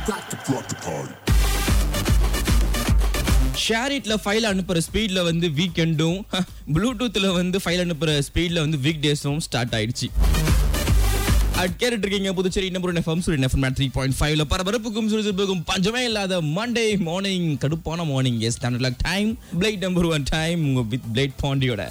back to rock the party. ஷேரிட்ல file அனுப்புற ஸ்பீட்ல வந்து வீக்கெண்டும் ப்ளூடூத்ல வந்து ஃபைல் அனுப்புற ஸ்பீட்ல வந்து வீக் டேஸும் ஸ்டார்ட் ஆயிடுச்சு அட் கேட்டுட்டு இருக்கீங்க Puducherry number FM Suryan FM three point ஃபைவ்ல பரபரப்புக்கும் சுறுசுறுப்புக்கும் பஞ்சமே இல்லாத மண்டே மார்னிங் கடுப்பான morning yes Tamil time plate number one time உங்க வித் பிளேட் பாண்டியோட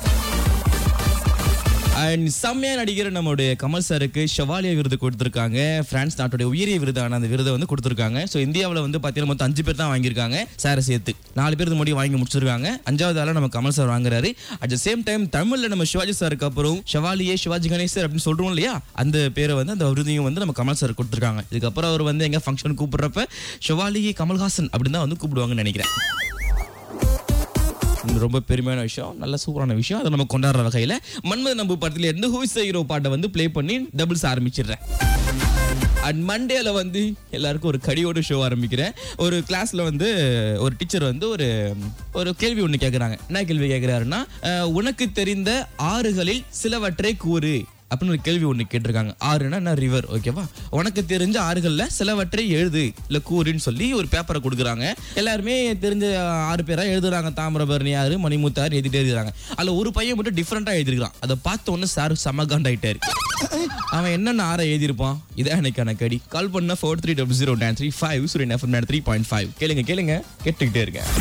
அண்ட் செம்மையா நடிகர் நம்மளுடைய கமல் சாருக்கு ஷவாலியா விருது கொடுத்துருக்காங்க பிரான்ஸ் நாட்டுடைய உயரிய விருதான அந்த விருதை வந்து கொடுத்துருக்காங்க ஸோ இந்தியாவில் வந்து பார்த்தீங்கன்னா மொத்தம் அஞ்சு பேர் தான் வாங்கியிருக்காங்க சாரை சேர்த்து நாலு பேர் முடி வாங்கி முடிச்சிருக்காங்க அஞ்சாவது ஆளா நம்ம கமல் சார் வாங்குறாரு அட் த சேம் டைம் தமிழ்ல நம்ம சிவாஜி சாருக்கு அப்புறம் ஷவாலியே சிவாஜி கணேசர் அப்படின்னு சொல்றோம் இல்லையா அந்த பேரை வந்து அந்த விருதையும் வந்து நம்ம கமல் சார் கொடுத்துருக்காங்க இதுக்கப்புறம் அவர் வந்து எங்க ஃபங்க்ஷன் கூப்பிடுறப்ப ஷவாலியே கமல்ஹாசன் அப்படின்னு தான் வந்து கூப்பிடுவாங்கன்னு நினைக்கிறேன் இது ரொம்ப பெருமையான விஷயம் நல்ல சூப்பரான விஷயம் அதை நம்ம கொண்டாடுற வகையில் மன்மத நம்பு படத்துல இருந்து ஹூஸ் ஹீரோ பாட்டை வந்து ப்ளே பண்ணி டபுள்ஸ் ஆரம்பிச்சிடுறேன் அண்ட் மண்டேல வந்து எல்லாருக்கும் ஒரு கடியோட ஷோ ஆரம்பிக்கிறேன் ஒரு கிளாஸ்ல வந்து ஒரு டீச்சர் வந்து ஒரு ஒரு கேள்வி ஒன்று கேட்குறாங்க என்ன கேள்வி கேட்குறாருன்னா அஹ், உனக்கு தெரிந்த ஆறுகளில் சிலவற்றை கூறு அப்படின்னு ஒரு கேள்வி ஒன்று கேட்டிருக்காங்க ஆறுனா என்ன ரிவர் ஓகேவா உனக்கு தெரிஞ்ச ஆறுகளில் சிலவற்றை எழுது இல்லை கூறுன்னு சொல்லி ஒரு பேப்பரை கொடுக்குறாங்க எல்லாருமே தெரிஞ்ச ஆறு பேரா எழுதுறாங்க தாமிரபரணி ஆறு மணிமுத்தாறு எழுதிட்டே எழுதுறாங்க அதில் ஒரு பையன் மட்டும் டிஃப்ரெண்ட்டாக எழுதிருக்கான் அதை பார்த்த உடனே சார் சமகாண்டாயிட்டாரு அவன் என்னென்ன ஆற எழுதியிருப்பான் இதான் எனக்கான கடி கால் பண்ண four three double zero nine three five Suryan FM three point five கேளுங்க கேளுங்க கேட்டுக்கிட்டே இருக்கேன்